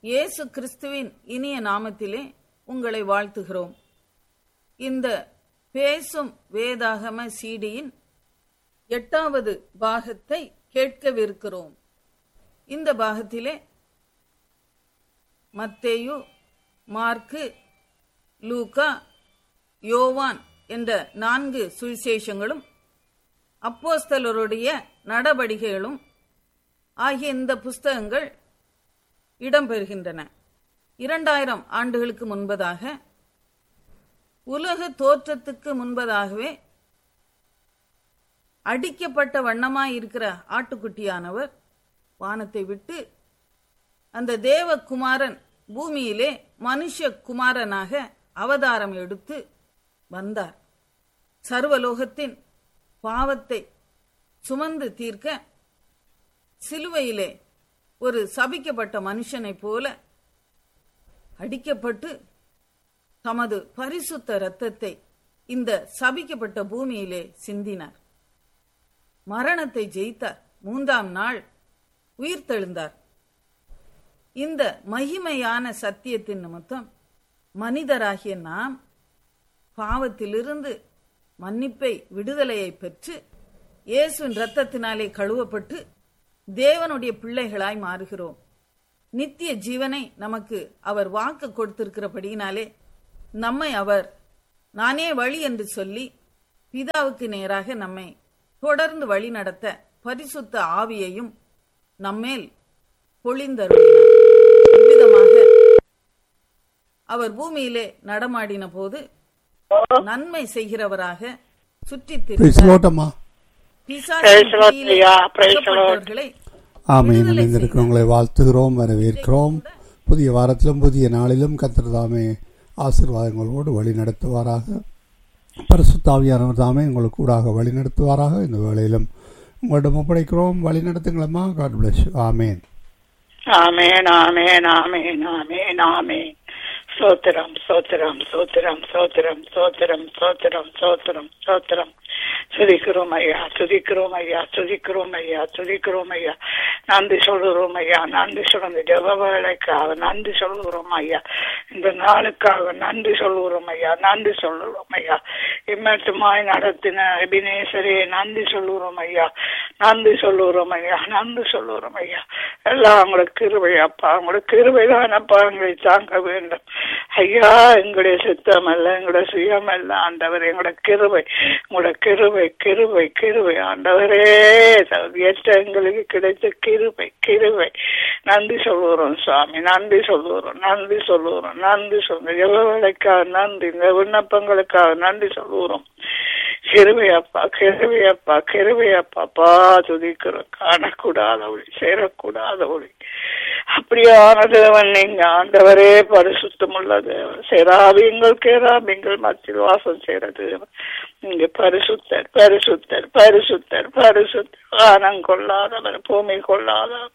இயேசு கிறிஸ்துவின் இனிய நாமத்திலே உங்களை வாழ்த்துகிறோம் இந்த பேசும் வேதாகம சீடியின் எட்டாவது பாகத்தை கேட்கவிருக்கிறோம் இந்த பாகத்திலே மத்தேயு மார்க்கு லூகா யோவான் என்ற நான்கு சுவிசேஷங்களும் அப்போஸ்தலருடைய நடபடிகைகளும் ஆகிய இந்த புஸ்தகங்கள் இடம்பெறுகின்றன இரண்டாயிரம் ஆண்டுகளுக்கு முன்பதாக உலக தோற்றத்துக்கு முன்பதாகவே அடிக்கப்பட்ட வண்ணமாய் இருக்கிற ஆட்டுக்குட்டியானவர் வானத்தை விட்டு அந்த தேவகுமாரன் பூமியிலே மனுஷ குமாரனாக அவதாரம் எடுத்து வந்தார் சர்வலோகத்தின் பாவத்தை சுமந்து தீர்க்க சிலுவையிலே ஒரு சபிக்கப்பட்ட மனுஷனைப் போல அடிக்கப்பட்டு தமது பரிசுத்த இரத்தத்தை இந்த சபிக்கப்பட்ட பூமியிலே சிந்தினார் மரணத்தை ஜெயித்தார் மூன்றாம் நாள் உயிர்த்தெழுந்தார் இந்த மகிமையான சத்தியத்தின் நிமித்தம் மனிதராகிய நாம் பாவத்திலிருந்து மன்னிப்பை விடுதலையை பெற்று இயேசுவின் இரத்தத்தினாலே கழுவப்பட்டு தேவனுடைய பிள்ளைகளாய் மாறுகிறோம் நித்திய ஜீவனை நமக்கு அவர் வாக்கு கொடுத்திருக்கிறபடியினாலே நம்மை அவர் நானே வழி என்று சொல்லி பிதாவுக்கு நேராக நம்மை தொடர்ந்து வழி நடத்த பரிசுத்த ஆவியையும் நம்மேல் பொழிந்தருளினார் இவ்விதமாக அவர் பூமியிலே நடமாடின போது நன்மை செய்கிறவராக சுற்றித் பிரைஸ் திரிந்தார் லோட்டம்மா Praise the Lord, ஐயா. Praise the Lord. அகப்பட்டவர்களை ஆமென் விடுதலை இணைந்திருக்கிறவங்களை வாழ்த்துகிறோம் வரவேற்கிறோம் புதிய வாரத்திலும் புதிய நாளிலும் கர்த்தர் தாமே ஆசீர்வாதங்களோடு வழி நடத்துவாராக பரிசுத்தாவியானவர் தாமே உங்களுக்கு கூடாக வழி நடத்துவாராக இந்த வேளையிலும் உங்களிடம் ஒப்படைக்கிறோம் வழி நடத்துங்களம்மா காட் பிளஸ் ஆமேன் ஆமேன் ஆமேன் ஆமேன் ஆமேன் ஆமேன் சோத்திரம் சோத்திரம் சோத்திரம் சோத்திரம் சோத்திரம் சோத்திரம் சோத்திரம் சோத்திரம் துதிக்கிறோம் ஐயா துதிக்கிறோம் ஐயா துதிக்கிறோம் ஐயா துதிக்கிறோம் ஐயா நன்றி சொல்லுகிறோம் ஐயா நன்றி சொல்லுங்க ஜெப வேலைக்காக நன்றி சொல்லுகிறோம் ஐயா இந்த நாளுக்காக நன்றி சொல்லுகிறோம் ஐயா நன்றி சொல்லுகிறோம் ஐயா இம்மட்டுமாய் நடத்தின எபினேசரே நன்றி சொல்லுகிறோம் ஐயா நன்றி சொல்லுகிறோம் ஐயா நன்றி சொல்லுகிறோம் ஐயா எல்லாம் உங்களுக்கு கிருபை அப்பா உங்களுக்கு கிருபை தானப்பா எங்களை தாங்க வேண்டும் ஐயா எங்களுடைய சித்தம் அல்ல எங்களுடைய சுயம் அல்ல ஆண்டவர் எங்களோட கிருபை உங்களோட கிருபை கிருபை கிருபை ஆண்டவரே ஏற்ற எங்களுக்கு கிடைத்த கிருபை கிருபை நன்றி சொல்லுகிறோம் சுவாமி நன்றி சொல்லுகிறோம் நன்றி சொல்லுகிறோம் நன்றி சொல்லுகிறோம் எவ்வளவுக்காக நன்றி இந்த விண்ணப்பங்களுக்காக நன்றி சொல்லுகிறோம் கிருவையப்பா கிருவையப்பா கிருவையப்பா பா துதிக்கிறோம் காணக்கூடாத ஒளி சேரக்கூடாத ஒளி அப்படியான தேவன் நீங்க ஆண்டவரே பரிசுத்தமுள்ள தேவன் சேராபிங்கள் கேராபிங்கள் மத்தியில் வாசம் செய்கிற தேவன் இங்க பரிசுத்தர் பரிசுத்தர் பரிசுத்தர் பரிசுத்தர் வானம் கொள்ளாதவர் பூமி கொள்ளாதவர்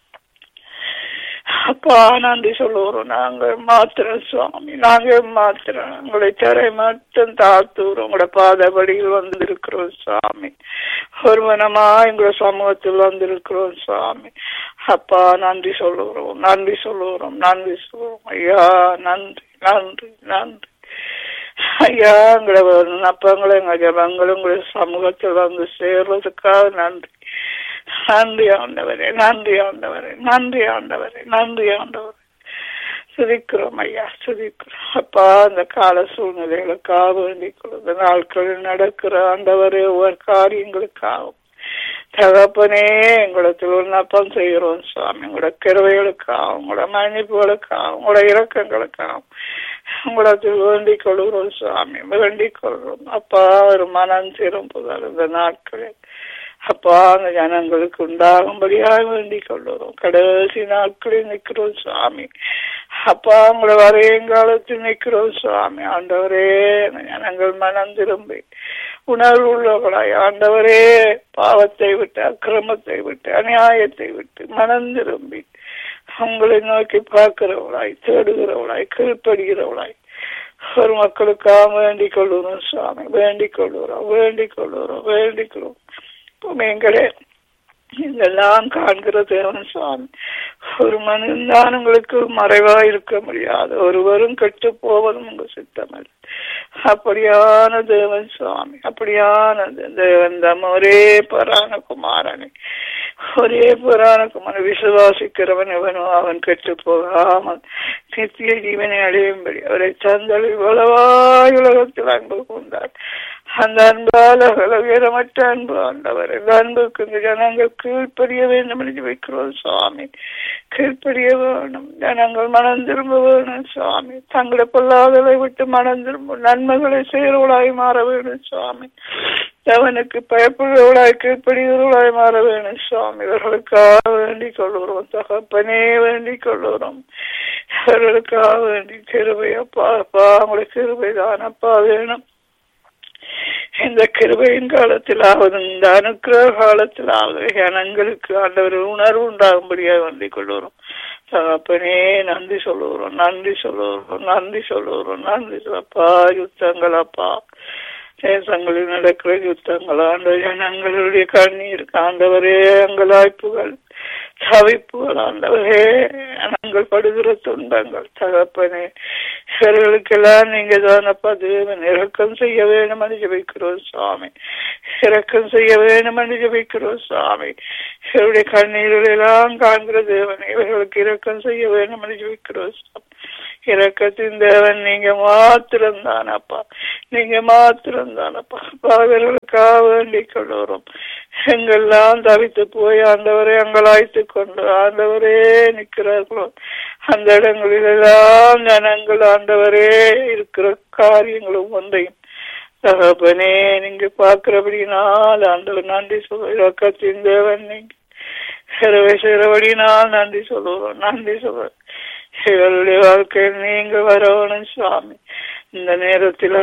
அப்பா நன்றி சொல்லுவோம் நாங்கள் மாத்திரம் சுவாமி நாங்கள் மாத்திரம் உங்களை தரை மட்டும் தாழ்த்துறோம் உங்களோட பாதபடியில் வந்திருக்கிறோம் சுவாமி ஒருவனமா எங்களோட சமூகத்தில் வந்திருக்கிறோம் சுவாமி அப்பா நன்றி சொல்லுகிறோம் நன்றி சொல்லுகிறோம் நன்றி சொல்லுவோம் ஐயா நன்றி நன்றி நன்றி ஐயா எங்களை விண்ணப்பங்களை எங்க ஜபங்களும் உங்களுடைய சமூகத்தில் வந்து சேர்றதுக்காக நன்றி நன்றி ஆண்டவரே நன்றி ஆண்டவரே நன்றி ஆண்டவரே நன்றி ஆண்டவரே சுதிக்கிறோம் ஐயா சுதிக்கிறோம் அப்பா அந்த கால சூழ்நிலைகளுக்காக வேண்டிக் கொள்ளுங்க நாட்களில் நடக்கிற ஆண்டவரே ஒவ்வொரு காரியங்களுக்காகவும் தகப்பனே எங்களுக்கு விண்ணப்பம் செய்கிறோம் சுவாமி உங்களோட கிருவைகளுக்காகவும் உங்களோட மன்னிப்புகளுக்காகவும் உங்களோட இரக்கங்களுக்காகவும் உங்களுக்கு வேண்டிக் கொள்கிறோம் சுவாமி வேண்டிக் கொள்கிறோம் அப்பா ஒரு மனம் திரும்புதல் இந்த நாட்களில் அப்பா அந்த ஜனங்களுக்கு உண்டாகும்படியாக வேண்டிக் கொள்ளுறோம் கடைசி நாட்களில் நிற்கிறோம் சுவாமி அப்பா உங்களை வரையங்காலத்தில் நிற்கிறோம் சுவாமி ஆண்டவரே அந்த ஜனங்கள் மனம் திரும்பி உணர்வு உள்ளவர்களாய் ஆண்டவரே பாவத்தை விட்டு அக்கிரமத்தை விட்டு அநியாயத்தை விட்டு மனம் திரும்பி உங்களை நோக்கி பார்க்கிறவளாய் தேடுகிறவளாய் கீழ்ப்படுகிறவளாய் ஒரு மக்களுக்காக வேண்டிக் கொள்ளுறோம் சுவாமி வேண்டிக் கொள்ளுறோம் வேண்டிக் கொள்ளுறோம் வேண்டிக் கொள்ளுறோம் எங்களே இதெல்லாம் காண்கிற தேவன் சுவாமி ஒரு மனிதன் உங்களுக்கு மறைவா இருக்க முடியாது ஒருவரும் கெட்டு போவதும் உங்க சித்தமல்ல அப்படியான தேவன் சுவாமி அப்படியான தேவன் தம் ஒரே பரான குமாரனை ஒரே புராண குமாரன் விசுவாசிக்கிறவன் எவனோ அவன் கெட்டு போகாமல் நித்திய ஜீவனை அடையும்படி அவரை தந்தல் இவ்வளவாய் உலகத்தில் அன்பு கொண்டார் அந்த அன்பால் உயரமற்ற அன்பு ஆண்டவர் இந்த அன்புக்கு இந்த ஜனங்கள் கீழ்ப்படிய வேண்டும் என்று வைக்கிறோம் சுவாமி கீழ்ப்படிய வேணும் ஜனங்கள் மனம் திரும்ப வேணும் சுவாமி தங்களை பொல்லாததை விட்டு மனம் திரும்ப நன்மைகளை செய்கிறவளாய் மாற வேணும் சுவாமி அவனுக்கு பயப்படுறவளாய் கீழ்ப்படுகிறவளாய் மாற வேணும் சுவாமி இவர்களுக்காக வேண்டிக் கொள்கிறோம் தகப்பனே வேண்டிக் கொள்கிறோம் இவர்களுக்காக வேண்டி கிருபை அப்பா அப்பா அவங்களுக்கு கிருபை தானப்பா வேணும் இந்த கிருபையின் காலத்திலாவது இந்த அனுக்கிரக காலத்திலாவது ஜனங்களுக்கு ஆண்டவர் உணர்வு உண்டாகும்படியாக வேண்டிக் கொள்கிறோம் தகப்பனே நன்றி சொல்லுகிறோம் நன்றி சொல்லுகிறோம் நன்றி சொல்லுகிறோம் நன்றி அப்பா யுத்தங்கள் அப்பா தேசங்களில் நடக்கிற யுத்தங்கள் ஆண்டு ஜனங்களுடைய கண்ணீர் ஆண்டவரே அங்கலாய்ப்புகள் தவிப்புகள் ஆண்டவரே நாங்கள் படுகிற துன்பங்கள் தகப்பனே இவர்களுக்கெல்லாம் நீங்க தானப்பா தேவன் இறக்கம் செய்ய வேணும் என்று ஜபிக்கிறோம் சுவாமி இறக்கம் செய்ய வேணும் என்று ஜபிக்கிறோம் சுவாமி இவருடைய கண்ணீர்கள் எல்லாம் காண்கிற தேவன் இவர்களுக்கு இறக்கம் செய்ய வேணும் என்று ஜபிக்கிறோம் சுவாமி இறக்கத்தின் தேவன் நீங்க மாத்திரம் தானப்பா நீங்க மாத்திரம் தானப்பா பாவர்களுக்காக வேண்டிக் கொள்ளுறோம் எங்கெல்லாம் தவித்து போய் ஆண்டவரை அங்கலாய்த்து கொண்டு ஆண்டவரே நிற்கிறார்களோ அந்த இடங்களில் எல்லாம் ஜனங்கள் ஆண்டவரே இருக்கிற காரியங்களும் ஒன்றையும் தகப்பனே நீங்க பாக்குறபடினால் ஆண்டவர் நன்றி சொல்ல இறக்கத்தின் தேவன் நீங்க சிறவை சிறவடினால் நன்றி சொல்லுவோம் நன்றி சொல்லுவோம் இவருடைய வாழ்க்கையில் நீங்க வரணும் சுவாமி இந்த நேரத்தில்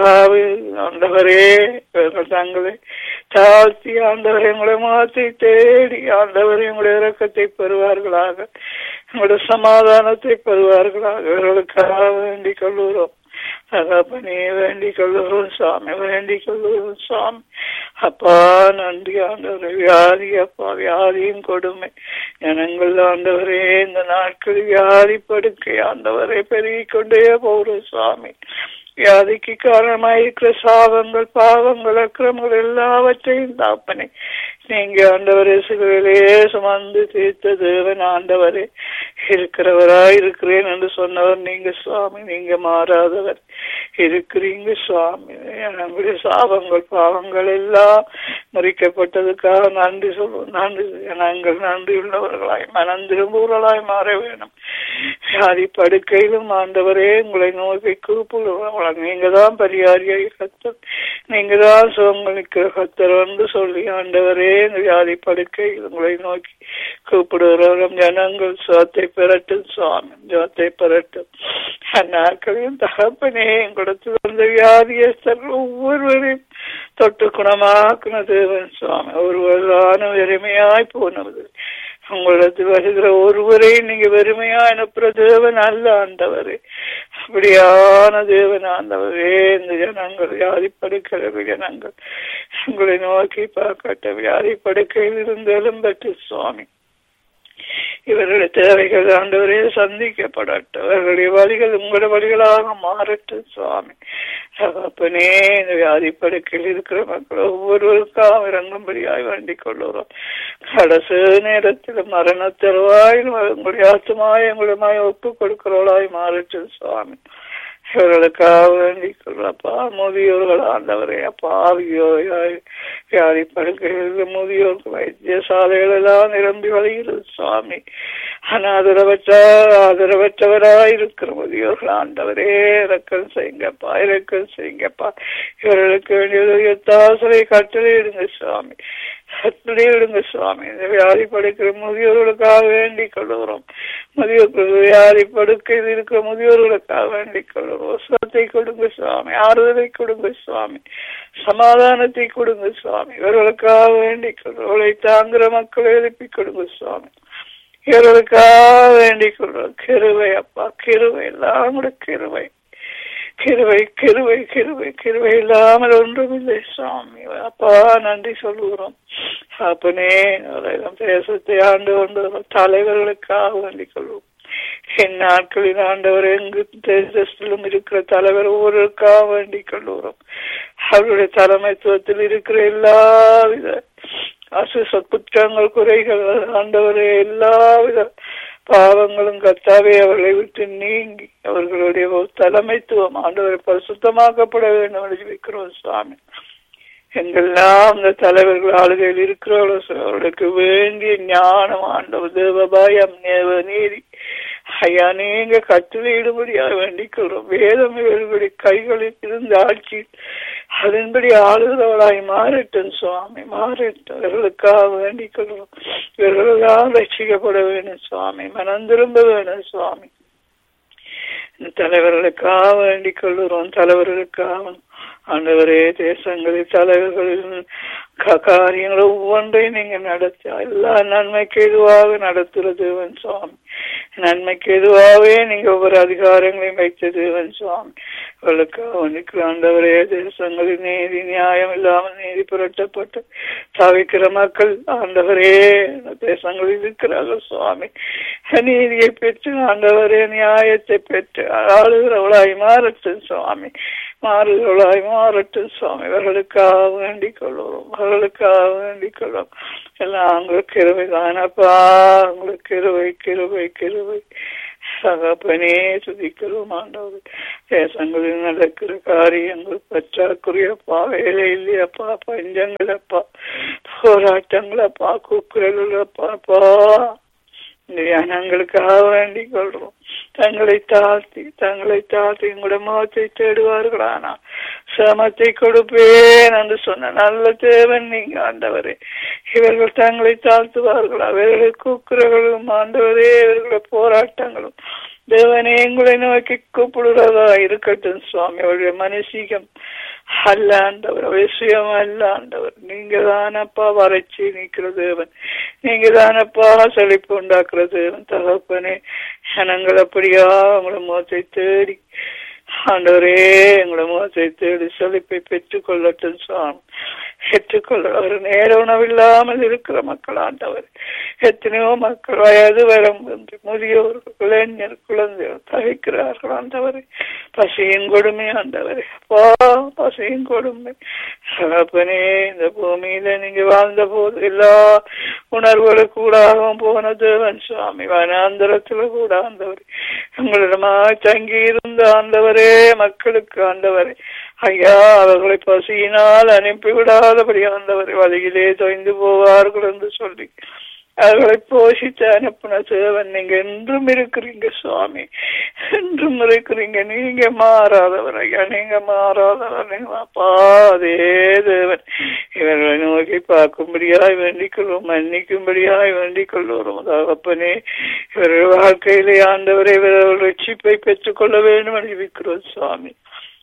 ஆண்டவரே இவர்கள் தங்களை தாழ்த்தி ஆண்டவரை உங்களை மாற்றி தேடி ஆண்டவரை உங்களுடைய இறக்கத்தை பெறுவார்களாக உங்களுடைய சமாதானத்தை பெறுவார்களாக இவர்களுக்காக வேண்டிக் கொள்ளுகிறோம் தகப்பனே வேண்டிக் கொள்ளுகிறோம் சுவாமி வேண்டிக் கொள்ளுகிறோம் சுவாமி அப்பா நன்றி ஆண்டவரே வியாதி அப்பா வியாதியும் கொடுமை ஜனங்கள் ஆண்டவரே இந்த நாட்கள் வியாதி படுக்கை ஆண்டவரை பெருகிக் கொண்டே போகிறோம் சுவாமி வியாதிக்கு காரணமாயிருக்கிற சாபங்கள் பாவங்கள் அக்கிரமங்கள் எல்லாவற்றையும் தாப்பனே நீங்க ஆண்டவரே சிலுவிலே சுமந்து தீர்த்த தேவன் ஆண்டவரே இருக்கிறவராய் இருக்கிறேன் என்று சொன்னவர் நீங்க சுவாமி நீங்க மாறாதவர் இருக்கிறீங்க சுவாமி நம்முடைய சாபங்கள் பாவங்கள் எல்லாம் முறிக்கப்பட்டதுக்காக நன்றி சொல்லுவோம் நன்றி நாங்கள் நன்றி உள்ளவர்களாய் மனம் திரும்புவர்களாய் மாற வேணும் வியாதி படுக்கையிலும் ஆண்டவரே உங்களை நோக்கி கூப்பிடுவாங்களா நீங்க தான் பரிகாரியாய் கத்தர் நீங்க தான் சுகங்களிக்கிற கத்தர் வந்து சொல்லி ஆண்டவரே இந்த வியாதி படுக்கையில் உங்களை நோக்கி கூப்பிடுகிறவரும் ஜனங்கள் சுவத்தை பெறட்டும் சுவாமி சுவத்தை பெறட்டும் அந்நாட்களையும் தகப்பனே எங்களுக்கு வந்த வியாதியஸ்தர்கள் ஒவ்வொருவரையும் தொட்டு குணமாக்குன தேவன் சுவாமி ஒருவரான வெறுமையாய் போனது உங்களிடத்தில் வருகிற ஒருவரை நீங்க வெறுமையா அனுப்புற தேவன் அல்ல ஆண்டவரே அப்படியான தேவன் ஆண்டவரே இந்த ஜனங்கள் வியாதி படுக்கிற ஜனங்கள் உங்களை நோக்கி பார்க்கட்ட வியாதி படுக்கையில் இருந்தாலும் பெற்று சுவாமி இவர்களுடைய தேவைகள் ஆண்டவரே சந்திக்கப்படட்டும் அவர்களுடைய வழிகள் உங்களுடைய வழிகளாக மாறட்டும் சுவாமி தகப்பனே இந்த வியாதி படுக்கையில் இருக்கிற மக்கள் ஒவ்வொருவருக்காக இறங்கும்படியாய் வேண்டிக் கொள்ளுறோம் கடைசி நேரத்தில் மரண தருவாயிலும் உங்களுடைய ஆத்துமாய் எங்களுடைய ஒப்பு கொடுக்கிறவளாய் மாறட்டும் சுவாமி இவர்களுக்காக வேண்டிக் கொள்றப்பா முதியோர்கள் ஆண்டவரே அப்பா வியாதி படுக்கைகள் முதியோருக்கு வைத்தியசாலைகள் எல்லாம் நிரம்பி வழிகிறது சுவாமி அனாதரவற்ற ஆதரவற்றவராய் இருக்கிற முதியோர்கள் ஆண்டவரே இறக்கம் செய்யுங்கப்பா இறக்கம் செய்யுங்கப்பா இவர்களுக்கு வேண்டிய தாசரை கட்டளையிடுங்க சுவாமி கட்டளையிடுங்க சுவாமி இந்த வியாதி படுக்கிற முதியோர்களுக்காக வேண்டிக் கொள்ளுகிறோம் முதியோர்கள் வியாதி படுக்கையில் இருக்கிற முதியோர்களுக்காக வேண்டிக் கொள்ளுகிறோம் சுகத்தை கொடுங்க சுவாமி ஆறுதலை கொடுங்க சுவாமி சமாதானத்தை கொடுங்க சுவாமி இவர்களுக்காக வேண்டிக் கொள்ளும் தாங்குற மக்களை எழுப்பி கொடுங்க சுவாமி இவர்களுக்காக வேண்டிக் கொள்றோம் கிருவை அப்பா கிருவை எல்லாம் கூட கிருவை கிருவை கிருவை கிருவை கிருவை இல்லாமல் ஒன்றுமில்லை சுவாமி அப்பா நன்றி சொல்லுகிறோம் அப்பனே அவரிடம் தேசத்தை ஆண்டு கொண்டு தலைவர்களுக்காக வேண்டிக் கொள்வோம் என் நாட்களில் ஆண்டவர் எங்கு தேசத்திலும் இருக்கிற தலைவர் ஒவ்வொருக்காக வேண்டிக் கொள்ளுகிறோம் அவருடைய தலைமைத்துவத்தில் இருக்கிற எல்லாவித அசுச குற்றங்கள் குறைகள் ஆண்டவரே எல்லாவித பாவங்களும் கத்தாவே அவர்களை விட்டு நீங்கி அவர்களுடைய தலைமைத்துவம் ஆண்டவரை பரிசுத்தமாக்கப்பட வேண்டும் என்று வைக்கிறோம் சுவாமி எங்கெல்லாம் அந்த தலைவர்கள் ஆளுகையில் இருக்கிறார்களோ அவர்களுக்கு வேண்டிய ஞானம் ஆண்டவர் தேவபாயம் நேவ நீதி ஐயா நீங்க கட்டளையிடும்படியாக வேண்டிக் கொள்றோம் வேதம் இவர்களுடைய கைகளில் இருந்து ஆட்சி அதன்படி ஆளுகிறவளாய் மாறட்டும் சுவாமி மாறட்டும் இவர்களுக்காக வேண்டிக் கொள்றோம் இவர்களெல்லாம் ரட்சிக்கப்பட வேணும் சுவாமி மனம் திரும்ப வேணும் சுவாமி தலைவர்களுக்காக வேண்டிக் கொள்ளுறோம் தலைவர்களுக்காக ஆண்டவரே தேசங்களில் தலைவர்களில் காரியங்களை ஒவ்வொன்றையும் நீங்க நடத்தி எல்லா நன்மைக்கு எதுவாக நடத்துற தேவன் சுவாமி நன்மைக்கு எதுவாகவே நீங்க ஒவ்வொரு அதிகாரங்களையும் வைத்த தேவன் சுவாமி அவளுக்கு ஆண்டவரே தேசங்களில் நீதி நியாயம் இல்லாமல் நீதி புரட்டப்பட்டு தவிக்கிற மக்கள் ஆண்டவரே தேசங்களில் இருக்கிறார்கள் சுவாமி நீதியை பெற்று ஆண்டவரே நியாயத்தை பெற்று ஆளுகிறவளாய் மாறட்டும் சுவாமி மாறுகிறவளாய் மாறட்டும் சுவாமி இவர்களுக்காக வேண்டிக் கொள்வோம் அவர்களுக்காக வேண்டிக் கொள்வோம் எல்லாம் உங்களுக்கு கிருவை தானப்பா உங்களுக்கு கிருவை கிருவை கிருவை சகப்பனே துதிக்கிறோம் ஆண்டவர் தேசங்களில் நடக்கிற காரியங்கள் பற்றாக்குறையப்பா வேலை இல்லையப்பா பஞ்சங்களப்பா போராட்டங்களப்பா கூக்குரலப்பா ஜனங்களுக்காக வேண்டிக் கொள்றோம் தங்களை தாழ்த்தி தங்களை தாழ்த்தி உங்களோட முகத்தை தேடுவார்களானா சிரமத்தை கொடுப்பேன் என்று சொன்ன நல்ல தேவன் நீங்க ஆண்டவரே இவர்கள் தங்களை தாழ்த்துவார்களா இவர்கள் கூக்குறர்களும் ஆண்டவரே இவர்களுடைய போராட்டங்களும் தேவனே எங்களை நோக்கி கூப்பிடுறதா இருக்கட்டும் சுவாமி அவருடைய மனசீகம் அல்ல ஆண்டவர் அவசியம் அல்ல ஆண்டவர் நீங்க தானப்பா வறட்சி நிற்கிற தேவன் நீங்க தானப்பா செழிப்பு உண்டாக்குற தேவன் தகப்பனே ஜனங்கள் அப்படியா உங்களை முகத்தை தேடி ஆண்டவரே எங்களை முகத்தை தேடி செழிப்பை பெற்றுக் கொள்ளட்டும் சுவாமி பெற்றுக்கொள்ள ஒரு நேர உணவில்லாமல் இருக்கிற மக்கள் ஆண்டவர் எத்தனையோ மக்கள் வயது வரம் என்று முதியோர்கள் இளைஞர் குழந்தைகள் தவிக்கிறார்கள் ஆண்டவர் பசியின் கொடுமை ஆண்டவர் அப்பா பசியின் கொடுமை சகப்பனே இந்த பூமியில நீங்க வாழ்ந்த போது எல்லா உணர்வுகளுக்கு கூடாகவும் போன தேவன் சுவாமி வனாந்தரத்துல கூட ஆண்டவர் உங்களிடமா தங்கி இருந்த ஆண்டவரே மக்களுக்கு ஆண்டவரே ஐயா அவர்களை பசியினால் அனுப்பிவிடாதபடி ஆண்டவரை வழியிலே தொய்ந்து போவார்கள் என்று சொல்லி அவர்களை போஷித்து அனுப்பின தேவன் நீங்க என்றும் இருக்கிறீங்க சுவாமி என்றும் இருக்கிறீங்க நீங்க மாறாதவர் ஐயா நீங்க மாறாதவர் நீங்க அப்பா அதே தேவன் இவர்களை நோக்கி பார்க்கும்படியாய் வேண்டிக் கொள்வோம் மன்னிக்கும்படியாய் வேண்டிக் கொள்வோம் தகப்பனே இவர்கள் வாழ்க்கையிலே ஆண்டவரை இவர்கள் ரட்சிப்பை பெற்றுக்கொள்ள வேண்டும் அறிவிக்கிறோம் சுவாமி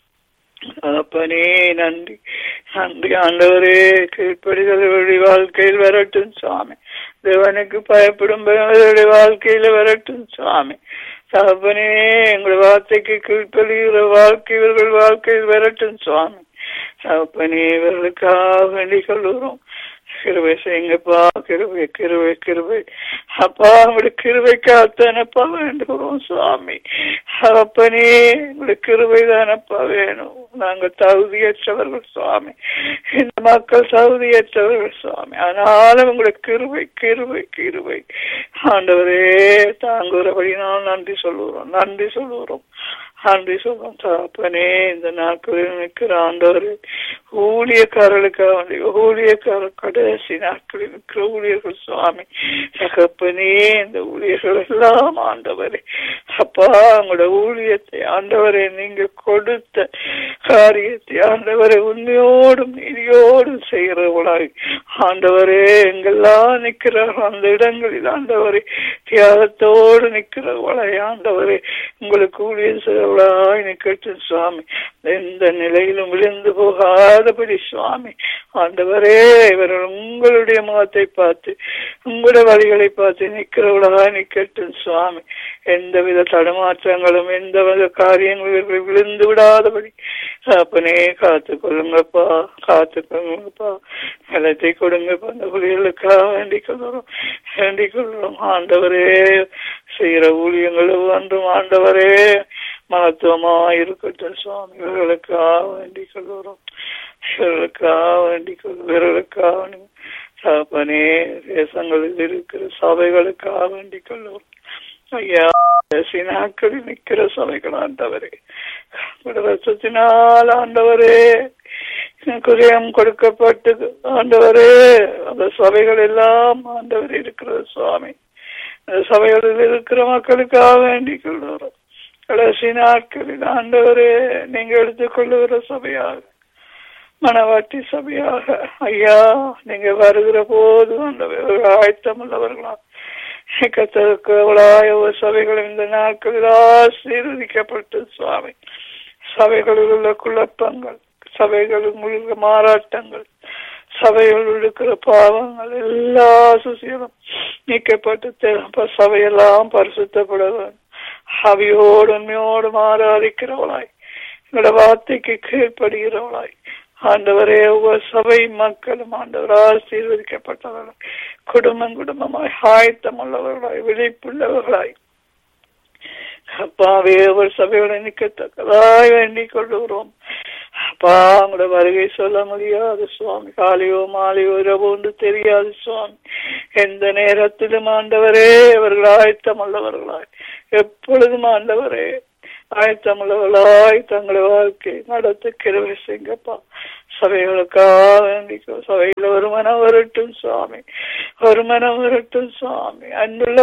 அப்பனே நன்றி நன்றி ஆண்டவரே கீழ்ப்படிதலுடைய வாழ்க்கையில் வரட்டும் சுவாமி தேவனுக்கு பயப்படும் பயனுடைய வாழ்க்கையில வரட்டும் சுவாமி தகப்பனே எங்களுடைய வார்த்தைக்கு கீழ்ப்படிகிற வாழ்க்கை இவர்கள் வாழ்க்கையில் வரட்டும் சுவாமி தகப்பனே இவர்களுக்காக வேண்டிக் கொள்ளுகிறோம் கிருவை செய்யுங்கப்பா கிருவை கிருவை கிருவை அப்பா உங்களுடைய கிருவைக்கு அத்தனப்பா வேண்டுகிறோம் சுவாமி அப்பனே உங்களுடைய கிருவை தானப்பா வேணும் நாங்க தகுதியற்றவர்கள் சுவாமி இந்த மக்கள் தகுதியற்றவர்கள் சுவாமி ஆனாலும் உங்களுடைய கிருவை கிருவை கிருவை ஆண்டவரே தாங்குறபடி நான் நன்றி சொல்லுகிறோம் நன்றி சொல்லுகிறோம் நன்றி சொல்லும் தகப்பனே இந்த நாட்களில் நிற்கிற ஆண்டவரே ஊழியக்காரர்களுக்காக வேண்டி ஊழியக்காரர் கடைசி நாட்களில் நிற்கிற ஊழியர்கள் சுவாமி தகப்பனே இந்த ஊழியர்கள் எல்லாம் ஆண்டவரே அப்பா உங்களோட ஊழியத்தை ஆண்டவரே நீங்க கொடுத்த காரியத்தை ஆண்டவரை உண்மையோடும் நீதியோடும் செய்கிறவளாய் ஆண்டவரே எங்கெல்லாம் நிற்கிறார்கள் அந்த இடங்களில் ஆண்டவரே தியாகத்தோடு நிற்கிறவளாய் ஆண்டவரே உங்களுக்கு ஊழியம் செய்கிறவளாய் நிற்கட்டும் சுவாமி எந்த நிலையிலும் விழுந்து போகாதபடி சுவாமி ஆண்டவரே இவர்கள் உங்களுடைய முகத்தை பார்த்து உங்களுடைய வழிகளை பார்த்து நிற்கிறவளாய் நிற்கட்டும் சுவாமி எந்தவித தடுமாற்றங்களும் எந்த வித காரியங்களும் விழுந்து விடாதபடி அப்பனே காத்து கொள்ளுங்கப்பா காத்து கொள்ளுங்கப்பா நிலத்தை கொடுங்கப்பா அந்த புலிகளுக்காக வேண்டிக் கொள்கிறோம் வேண்டிக் கொள்கிறோம் ஆண்டவரே செய்கிற ஊழியங்களும் ஒன்றும் ஆண்டவரே மகத்துவமா இருக்கட்டும் சுவாமி இவர்களுக்காக வேண்டிக் கொள்கிறோம் இவர்களுக்காக வேண்டிக் கொள்கிறோம் இவர்களுக்காக தகப்பனே தேசங்களில் இருக்கிற சபைகளுக்காக வேண்டிக் கொள்ளுவோம் ஐயா நாட்களில் நிற்கிற சபைகள் ஆண்டவரே ரசத்தினால் ஆண்டவரே குரியம் கொடுக்கப்பட்டு ஆண்டவரே அந்த சபைகள் எல்லாம் ஆண்டவர் இருக்கிறது சுவாமி அந்த சபைகளில் இருக்கிற மக்களுக்காக வேண்டிக் கொள்கிறோம் கடைசி நாட்களில் ஆண்டவரே நீங்க எடுத்துக்கொள்ளுகிற சபையாக மனவாட்டி சபையாக ஐயா நீங்க வருகிற போது அந்த ஆயத்தம் உள்ளவர்களா கத்தவளாய ஒரு சபைகள் இந்த நாட்களில் ஆசீர்வதிக்கப்பட்டு சுவாமி சபைகளில் உள்ள குழப்பங்கள் சபைகளில் உள்ள மாறாட்டங்கள் சபைகளில் இருக்கிற பாவங்கள் எல்லா சுசியலும் நீக்கப்பட்டு சபையெல்லாம் பரிசுத்தப்பட வேண்டும் அவையோடு உண்மையோடு மாறாதிக்கிறவளாய் எங்களோட வார்த்தைக்கு கீழ்ப்படுகிறவளாய் ஆண்டவரே ஒவ்வொரு சபை மக்களும் ஆண்டவர் ஆசீர்வதிக்கப்பட்டவர்களாய் குடும்பம் குடும்பமாய் ஆயத்தம் உள்ளவர்களாய் விழிப்புள்ளவர்களாய் அப்பாவே ஒரு சபையோட நிற்கத்தக்கதாய் வேண்டிக் கொள்ளுகிறோம் அப்பா உங்களோட வருகை சொல்ல முடியாது சுவாமி காலையோ மாலையோ இரவோ ஒன்று தெரியாது சுவாமி எந்த நேரத்திலும் ஆண்டவரே அவர்கள் ஆயத்தம் உள்ளவர்களாய் எப்பொழுதும் ஆண்டவரே ஆயத்தமுள்ளவர்களாய் தங்களை வாழ்க்கை நடத்த கிருவை செய்ங்கப்பா சபைகளுக்காக வேண்டிக்கோ சபையில ஒரு மனம் வரட்டும் சுவாமி ஒரு மனம் வரட்டும் சுவாமி அன்புள்ள